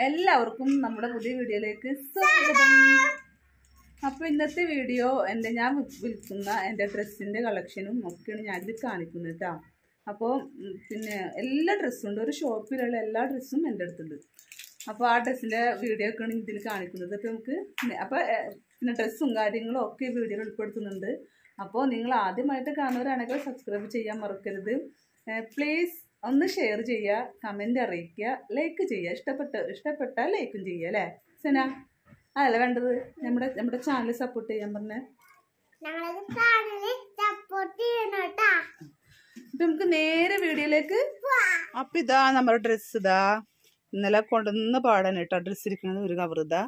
എല്ലാവർക്കും നമ്മുടെ പുതിയ വീഡിയോയിലേക്ക് സ്വാഗതം അപ്പോൾ ഇന്നത്തെ വീഡിയോ എൻ്റെ ഞാൻ വി- വിൽക്കുന്ന എൻ്റെ ഡ്രസ്സിൻ്റെ കളക്ഷനും ഒക്കെയാണ് ഞാനിത് കാണിക്കുന്നത് കേട്ടോ അപ്പോൾ ഉം, പിന്നെ എല്ലാ ഡ്രസ്സും ഉണ്ട് ഒരു ഷോപ്പിലുള്ള എല്ലാ ഡ്രസ്സും എൻ്റെ അടുത്തുണ്ട് അപ്പോൾ ആ ഡ്രസ്സിൻ്റെ വീഡിയോ ഒക്കെയാണ് ഇതിൽ കാണിക്കുന്നത് അപ്പോൾ നമുക്ക് അപ്പോൾ പിന്നെ ഡ്രസ്സും കാര്യങ്ങളും ഒക്കെ ഈ വീഡിയോയിൽ ഉൾപ്പെടുത്തുന്നുണ്ട് അപ്പോൾ നിങ്ങൾ ആദ്യമായിട്ട് കാണുന്നവരാണെങ്കിൽ സബ്സ്ക്രൈബ് ചെയ്യാൻ മറക്കരുത് പ്ലീസ് ഒന്ന് ഷെയർ ചെയ്യുക കമൻ്റ് അറിയിക്കുക ലൈക്ക് ചെയ്യുക ഇഷ്ടപ്പെട്ട ഇഷ്ടപ്പെട്ടാൽ ലൈക്കും ചെയ്യുക അല്ലേ സെന അതല്ല വേണ്ടത് നമ്മുടെ നമ്മുടെ ചാനൽ സപ്പോർട്ട് ചെയ്യാൻ പറഞ്ഞേ ഞങ്ങളത് ചാനല് സപ്പോർട്ട് ചെയ്യണം കേട്ടാ ഇപ്പം നമുക്ക് നേരെ വീഡിയോയിലേക്ക് അപ്പം ഇതാ നമ്മുടെ ഡ്രസ്സ് ഇതാ ഇന്നലെ കൊണ്ടുവന്ന് പാടാൻ കേട്ടോ ഡ്രസ്സ് ഇരിക്കുന്നത് ഒരു കവർ ഇതാ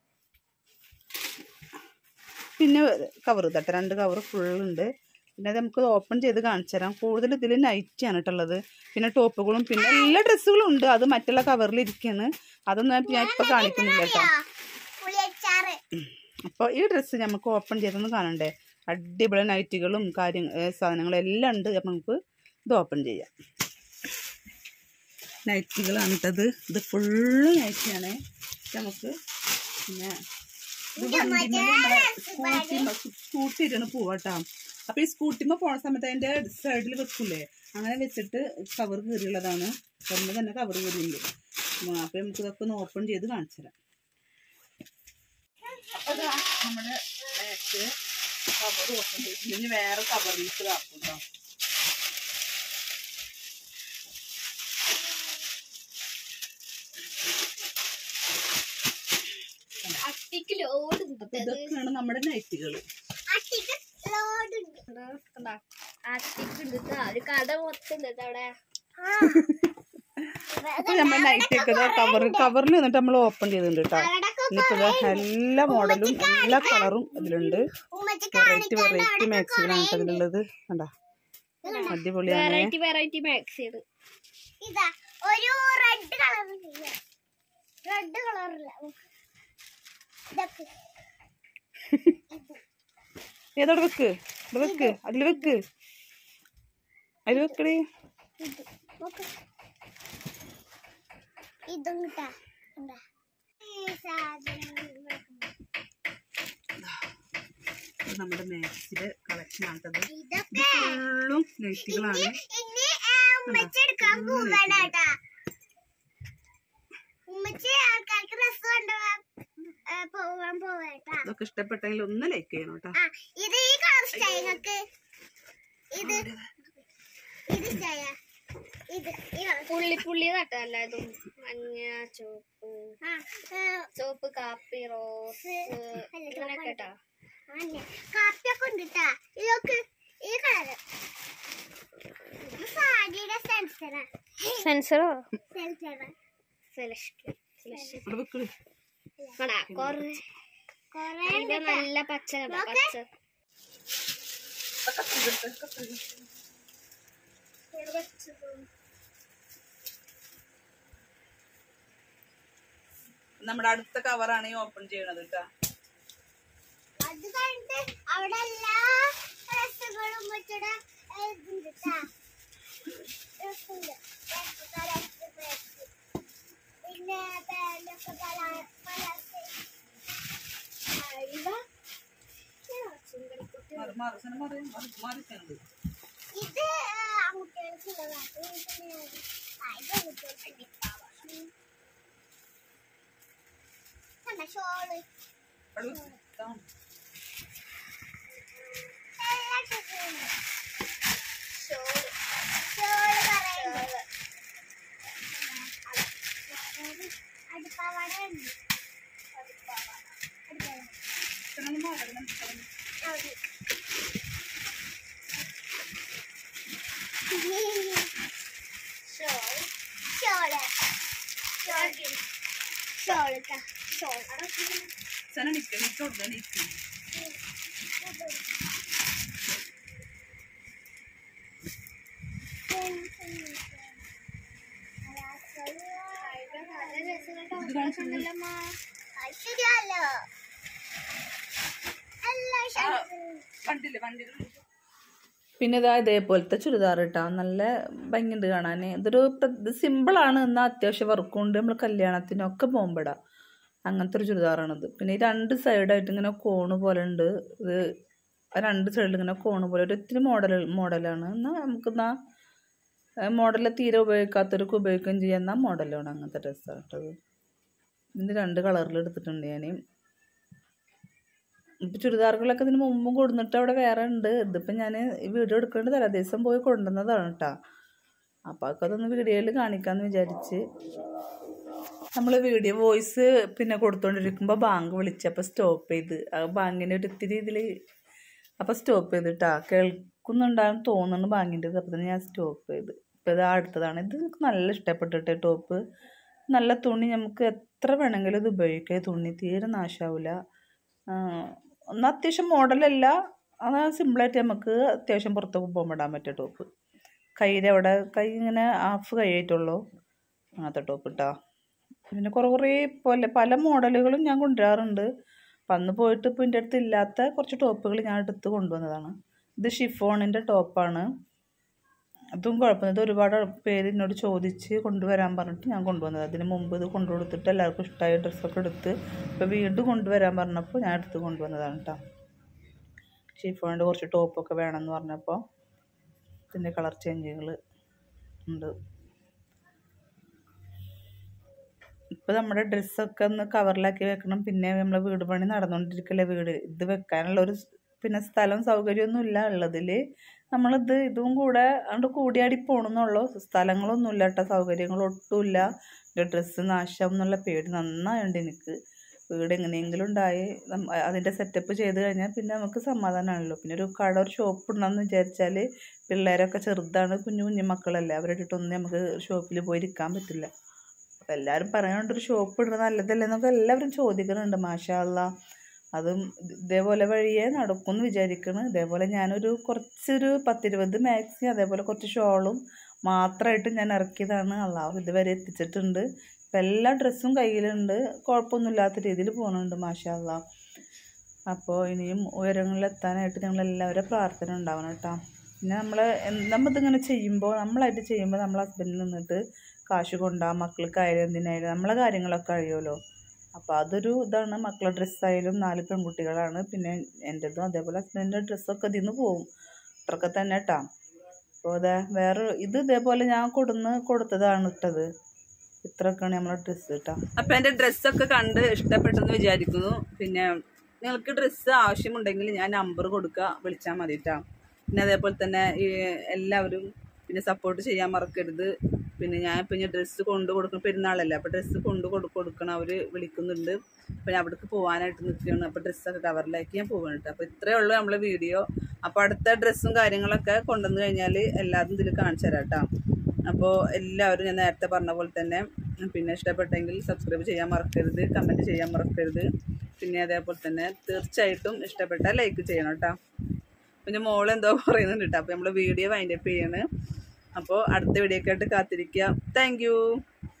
പിന്നെ കവർ ഇതാട്ടോ രണ്ട് കവർ ഫുള്ളുണ്ട് പിന്നെ അത് നമുക്ക് ഓപ്പൺ ചെയ്ത് കാണിച്ചു തരാം കൂടുതൽ ഇതിൽ നൈറ്റിയാണ് കേട്ടുള്ളത് പിന്നെ ടോപ്പുകളും പിന്നെ എല്ലാ ഡ്രസ്സുകളും ഉണ്ട് അത് മറ്റുള്ള കവറിൽ ഇരിക്കുകയാണ് അതൊന്നും ഞാൻ ഇപ്പം കാണിക്കുന്നില്ല കേട്ടോ പുളിയച്ചാറ് അപ്പോൾ ഈ ഡ്രസ്സ് നമുക്ക് ഓപ്പൺ ചെയ്തൊന്ന് കാണണ്ടേ അടിപൊളി നൈറ്റുകളും കാര്യം ഏ, സാധനങ്ങളും എല്ലാം ഉണ്ട് അപ്പം നമുക്ക് ഇത് ഓപ്പൺ ചെയ്യാം നൈറ്റുകളാണ് ഇട്ടത് ഇത് ഫുള്ള് നൈറ്റിയാണ് നമുക്ക് പിന്നെ ഇത് വണ്ടിമ്മേല് നമ്മളെ സ്കൂട്ടിമ്മ സ്കൂട്ടിയിട്ടാണ് പോവാട്ടോ അപ്പോൾ ഈ സ്കൂട്ടിമ്മ പോണ സമയത്ത് അതിൻ്റെ സൈഡിൽ വെക്കൂലേ അങ്ങനെ വെച്ചിട്ട് കവർ കയറിയുള്ളതാണ് കവറിന് തന്നെ കവർ കയറിയുണ്ട് അപ്പോൾ നമുക്ക് ഇതൊക്കെ ഒന്ന് ഓപ്പൺ ചെയ്ത് കാണിച്ചു തരാം അപ്പോൾ ഇതാ നമ്മുടെ ബാക്ക് കവർ ഓപ്പൺ ചെയ്തിട്ട് ഇനി വേറെ കവറിലേക്ക് ഇതാക്കും കേട്ടോ അട്ടിക്ക് ലോഡ് അപ്പോൾ ഇതൊക്കെയാണ് നമ്മുടെ നൈറ്റുകൾ അട്ടിക്ക് ലോഡ് ഉണ്ട് അട്ടിക്ക് ഉണ്ട് ഒരു കട മൊത്തം ഉണ്ട് അവിടെ അപ്പോൾ നമ്മൾ നൈറ്റൊക്കെ കവർ കവറിൽ നിന്നിട്ട് നമ്മൾ ഓപ്പൺ ചെയ്തിട്ടുണ്ട് കേട്ടോ ഇന്നിപ്പോൾ ഇതാ എല്ലാ മോഡലും എല്ലാ കളറും ഇതിലുണ്ട് വെറൈറ്റി വെറൈറ്റി മാക്സികളാണ് കേട്ടോ ഇതിലുള്ളത് കണ്ടാ അടിപൊളിയാണ് വെറൈറ്റി വെറൈറ്റി മാക്സ് ഇതാ ഒരു റെഡ് കളർ റെഡ് കളറില്ല ഇതൊക്കെ ഏതോടെ വെക്ക് ഇവിടെ വെക്ക് അതിൽ വെക്ക് അതിൽ വെക്കടി ഇത് നോക്ക് ഇതും കിട്ടാ എന്താ ഈ സാധനങ്ങൾ വെക്കുന്നു. ഇത് നമ്മുടെ മാക്സിന്റെ കളക്ഷൻ ആണത് ഇതൊക്കെ ഫുള്ളും നൈറ്റുകളാണ് ഇനി ആ, ഉമ്മച്ചി എടുക്കാൻ പോവാണ് കേട്ടാ ഉമ്മച്ചി ആൾക്കാർക്ക് ഡ്രസ് കൊണ്ടുപോവാൻ ആ, പോവാൻ പോവേട്ടാ ഇതൊക്കെ ഇഷ്ടപ്പെട്ടെങ്കിൽ ഒന്ന് ലൈക്ക് ചെയ്യണം കേട്ടോ ആ ഇത് ഈ കളർ ഇഷ്ടായി നിങ്ങക്ക് ഇത് ഇത് ഇഷ്ടായ ഇത് ഈ കളർ പുള്ളി പുള്ളി തട്ടല്ല ഇതും മഞ്ഞ ചുവപ്പ് ചുവപ്പ് കാപ്പി റോസ് ഇങ്ങനെയൊക്കെ കേട്ടാ കാപ്പിയൊക്കെ ഉണ്ട് കേട്ടാ ഇതൊക്കെ ഈ കളറ് സാരിയുടെ സെൻസറാ സെൻസറോ സെൻസറാ സെലക്ഷൻ ഇവിടെ വെക്കടി കടാ കൊറേ കൊറേ ഇത് നല്ല പച്ച കടാ പച്ച നമ്മുടെ അടുത്ത കവറാണ് ഈ ഓപ്പൺ ചെയ്യണത് കേട്ടോ അത് കഴിഞ്ഞിട്ട് അവിടെ എല്ലാ ഡ്രസ്സുകളും വെച്ചിട്ട് ഇതുണ്ട് ട്ടാ. ഡ്രസ്സുണ്ട്. Dress dress dress. പിന്നെ പാൻറ്റൊക്കെ പല പല size. അഴിവ. മാറി മാറി സന മാറി മാറി മാറി സനത്. ഇത് ആൺകുട്ടികൾക്കുള്ളതാണ് ഇത് പിന്നെ ആ, ഇത് ആൺകുട്ടികൾക്ക് ഉം. കണ്ടോ ഷോള് അവിടെ വെക്ക്. ഇതാണ്. എല്ലാ ഡ്രസ്സും ഉണ്ട് ഷോള് ഷോള് പറയുന്നത് അടുപ്പാവാട ഉണ്ട് സന ഒന്ന് മാറി, ഒന്ന് മാറി. ഷോള് ഷോള് ഷോള് ഷോള് സന നിക്ക് നിക്ക് അവിടെ നിക്ക് ഇത് കാണിച്ചു ശരിയല്ലോ എല്ലാ ആ, വണ്ടിയില്ലേ വണ്ടിയിൽ പിന്നെ ഇതാ ഇതേപോലത്തെ ചുരിദാർ ഇട്ടാ നല്ല ഭംഗിയുണ്ട് കാണാൻ ഇതൊരു പ്ര- ഇത് സിമ്പിളാണ് എന്നാൽ അത്യാവശ്യം വർക്കും ഉണ്ട് നമ്മൾ കല്യാണത്തിനൊക്കെ പോകുമ്പോടാം അങ്ങനത്തെ ഒരു ചുരിദാറാണിത് പിന്നെ ഈ രണ്ട് സൈഡായിട്ട് ഇങ്ങനെ കോണ് പോലെ ഉണ്ട് ഇത് ആ രണ്ട് സൈഡിൽ ഇങ്ങനെ കോണ് പോലെ ഒരു ഒത്തിരി മോഡൽ മോഡലാണ് എന്നാൽ നമുക്ക് എന്നാ മോഡൽ തീരെ ഉപയോഗിക്കാത്തവർക്ക് ഉപയോഗിക്കുകയും ചെയ്യുന്ന മോഡലാണ് അങ്ങനത്തെ ഡ്രസ്സാണ് കേട്ടത് ഇതിൻ്റെ രണ്ട് കളറിൽ എടുത്തിട്ടുണ്ട് ഞാൻ ഇപ്പം ചുരിദാറുകളൊക്കെ ഇതിന് മുമ്പും കൊടുന്നിട്ട് അവിടെ വേറെ ഉണ്ട് ഇതിപ്പോൾ ഞാൻ ഈ വീഡിയോ എടുക്കേണ്ട തലേ ദിവസം പോയി കൊണ്ടുവന്നതാണ് കേട്ടോ അപ്പോൾ അതൊക്കെ അതൊന്ന് വീഡിയോയിൽ കാണിക്കാമെന്ന് വിചാരിച്ച് നമ്മൾ വീഡിയോ വോയിസ് പിന്നെ കൊടുത്തുകൊണ്ടിരിക്കുമ്പോൾ ബാങ്ക് വിളിച്ചപ്പോൾ സ്റ്റോപ്പ് ചെയ്ത് ആ ബാങ്കിൻ്റെ ഒരു ഇത്തിരി ഇതിൽ അപ്പോൾ സ്റ്റോപ്പ് ചെയ്തിട്ടാ കേൾക്കുന്നുണ്ടാകും തോന്നുന്നു ബാങ്കിൻ്റെ അപ്പോൾ തന്നെ ഞാൻ സ്റ്റോപ്പ് ചെയ്ത് ഇപ്പോൾ ഇത് അടുത്തതാണ് ഇത് എനിക്ക് നല്ല ഇഷ്ടപ്പെട്ടിട്ട് ടോപ്പ് നല്ല തുണി നമുക്ക് എത്ര വേണമെങ്കിലും ഇത് ഉപയോഗിക്കാം ഈ തുണി തീരെ നാശാവില്ല എന്നാൽ അത്യാവശ്യം മോഡലല്ല അത് സിമ്പിളായിട്ട് നമുക്ക് അത്യാവശ്യം പുറത്തൊക്കെ പോകുമ്പോൾ ഇടാൻ പറ്റിയ ടോപ്പ് കയ്യിൻ്റെ അവിടെ കൈ ഇങ്ങനെ ഹാഫ് കൈ ആയിട്ടുള്ളൂ അങ്ങനത്തെ ടോപ്പ് ഇട്ടാ പിന്നെ കുറേ കുറേ പോലെ പല മോഡലുകളും ഞാൻ കൊണ്ടുവരാറുണ്ട് അപ്പം അന്ന് പോയിട്ട് ഇപ്പോൾ എൻ്റെ അടുത്ത് ഇല്ലാത്ത കുറച്ച് ടോപ്പുകൾ ഞാൻ എടുത്ത് കൊണ്ടുവന്നതാണ് ഇത് ഷിഫോണിൻ്റെ ടോപ്പാണ് അതും കുഴപ്പമില്ല ഇത് ഒരുപാട് പേര് എന്നോട് ചോദിച്ച് കൊണ്ടുവരാൻ പറഞ്ഞിട്ട് ഞാൻ കൊണ്ടുവന്നത് അതിന് മുമ്പ് ഇത് കൊണ്ടു കൊടുത്തിട്ട് എല്ലാവർക്കും ഇഷ്ടമായ ഡ്രസ്സൊക്കെ എടുത്ത് ഇപ്പോൾ വീണ്ടും കൊണ്ടുവരാൻ പറഞ്ഞപ്പോൾ ഞാൻ എടുത്ത് കൊണ്ടുവന്നതാണ് കേട്ടോ ഷിഫോണിൻ്റെ കുറച്ച് ടോപ്പൊക്കെ വേണമെന്ന് പറഞ്ഞപ്പോൾ ഇതിൻ്റെ കളർ ചേഞ്ചുകൾ ഉണ്ട് ഇപ്പോൾ നമ്മുടെ ഡ്രസ്സൊക്കെ ഒന്ന് കവറിലാക്കി വെക്കണം പിന്നെ നമ്മളെ വീട് പണി നടന്നുകൊണ്ടിരിക്കല്ലേ വീട് ഇത് വെക്കാനുള്ള ഒരു സ് പിന്നെ സ്ഥലം സൗകര്യമൊന്നും ഇല്ല ഉള്ളതിൽ നമ്മളിത് ഇതും കൂടെ അതുകൊണ്ട് കൂടിയാടി പോകണമെന്നുള്ളൂ സ്ഥലങ്ങളൊന്നും ഇല്ല കേട്ടോ സൗകര്യങ്ങളൊട്ടുമില്ല എൻ്റെ ഡ്രസ്സ് നാശം എന്നുള്ള പേടി നന്നായുണ്ട് എനിക്ക് വീട് എങ്ങനെയെങ്കിലും ഉണ്ടായി നമ്മ- അതിൻ്റെ സെറ്റപ്പ് ചെയ്ത് കഴിഞ്ഞാൽ പിന്നെ നമുക്ക് സമാധാനമാണല്ലോ പിന്നെ ഒരു കട ഒരു ഷോപ്പ് ഉണ്ടെന്ന് വിചാരിച്ചാൽ പിള്ളേരൊക്കെ ചെറുതാണ് കുഞ്ഞു കുഞ്ഞു മക്കളല്ലേ അവരുടെ ഇട്ടിട്ടൊന്നും നമുക്ക് ഷോപ്പിൽ പോയി ഇരിക്കാൻ പറ്റില്ല അപ്പം എല്ലാവരും പറയുന്നുണ്ട് ഒരു ഷോപ്പ് ഇടുന്നത് നല്ലതല്ലേ എന്നൊക്കെ എല്ലാവരും ചോദിക്കുന്നുണ്ട് മാഷാല്ല അതും ഇത് ഇതേപോലെ വഴിയേ നടക്കുമെന്ന് വിചാരിക്കുന്നു ഇതേപോലെ ഞാനൊരു കുറച്ചൊരു പത്തിരുപത് മാക്സി അതേപോലെ കുറച്ച് ഷോളും മാത്രമായിട്ട് ഞാൻ ഇറക്കിയതാണ് അള്ളാഹു ഇതുവരെ എത്തിച്ചിട്ടുണ്ട് ഇപ്പം എല്ലാ ഡ്രസ്സും കയ്യിലുണ്ട് കുഴപ്പമൊന്നുമില്ലാത്ത രീതിയിൽ പോകുന്നുണ്ട് മാഷാല്ല അപ്പോൾ ഇനിയും ഉയരങ്ങളിലെത്താനായിട്ട് ഞങ്ങളെല്ലാവരും പ്രാർത്ഥന ഉണ്ടാവണം കേട്ടോ പിന്നെ നമ്മൾ നമ്മളിതിങ്ങനെ ചെയ്യുമ്പോൾ നമ്മളായിട്ട് ചെയ്യുമ്പോൾ നമ്മൾ ഹസ്ബൻഡിൽ നിന്നിട്ട് കാശ് കൊണ്ടാ മക്കൾക്കായാലും എന്തിനായാലും നമ്മളെ കാര്യങ്ങളൊക്കെ കഴിയുമല്ലോ അപ്പോൾ അതൊരു ഇതാണ് മക്കളുടെ ഡ്രസ്സായാലും നാല് പെൺകുട്ടികളാണ് പിന്നെ എൻ്റെതും അതേപോലെ ഹസ്ബൻഡിൻ്റെ ഡ്രസ്സൊക്കെ ഇതിൽ നിന്ന് പോവും അത്രയൊക്കെ തന്നെ കേട്ടാ അപ്പോൾ അതെ വേറെ ഇത് ഇതേപോലെ ഞാൻ കൊടുന്ന് കൊടുത്തതാണ് ഇട്ടത് ഇത്രയൊക്കെയാണ് നമ്മളെ ഡ്രസ്സ് കേട്ടോ അപ്പം എൻ്റെ ഡ്രസ്സൊക്കെ കണ്ട് ഇഷ്ടപ്പെട്ടെന്ന് വിചാരിക്കുന്നു പിന്നെ നിങ്ങൾക്ക് ഡ്രസ്സ് ആവശ്യമുണ്ടെങ്കിൽ ഞാൻ നമ്പർ കൊടുക്കുക വിളിച്ചാൽ മതി കേട്ടോ പിന്നെ അതേപോലെ തന്നെ ഈ എല്ലാവരും പിന്നെ സപ്പോർട്ട് ചെയ്യാൻ മറക്കരുത് പിന്നെ ഞാൻ ഇപ്പം ഇനി ഡ്രസ്സ് കൊണ്ട് കൊടുക്കണം പെരുന്നാളല്ലേ അപ്പോൾ ഡ്രസ്സ് കൊണ്ട് കൊടു കൊടുക്കണം അവർ വിളിക്കുന്നുണ്ട് അപ്പോൾ ഞാൻ അവിടേക്ക് പോകാനായിട്ട് നിൽക്കുകയാണ് അപ്പോൾ ഡ്രസ്സൊക്കെ കവറിലാക്കി ഞാൻ പോവാണ് കേട്ടോ അപ്പോൾ ഇത്രയേ ഉള്ളൂ നമ്മളെ വീഡിയോ അപ്പോൾ അടുത്ത ഡ്രസ്സും കാര്യങ്ങളൊക്കെ കൊണ്ടുവന്ന് കഴിഞ്ഞാൽ എല്ലാതും ഇതിൽ കാണിച്ചു തരാം കേട്ടോ അപ്പോൾ എല്ലാവരും ഞാൻ നേരത്തെ പറഞ്ഞ പോലെ തന്നെ പിന്നെ ഇഷ്ടപ്പെട്ടെങ്കിൽ സബ്സ്ക്രൈബ് ചെയ്യാൻ മറക്കരുത് കമൻറ്റ് ചെയ്യാൻ മറക്കരുത് പിന്നെ അതേപോലെ തന്നെ തീർച്ചയായിട്ടും ഇഷ്ടപ്പെട്ടാൽ ലൈക്ക് ചെയ്യണം കേട്ടോ പിന്നെ മോൾ എന്തോ പറയുന്നുണ്ട് കേട്ടോ അപ്പോൾ നമ്മൾ വീഡിയോ വൈൻഡപ്പ് ചെയ്യാണ് അപ്പോൾ അടുത്ത വീഡിയോ ഒക്കെ ആയിട്ട് കാത്തിരിക്കുക താങ്ക്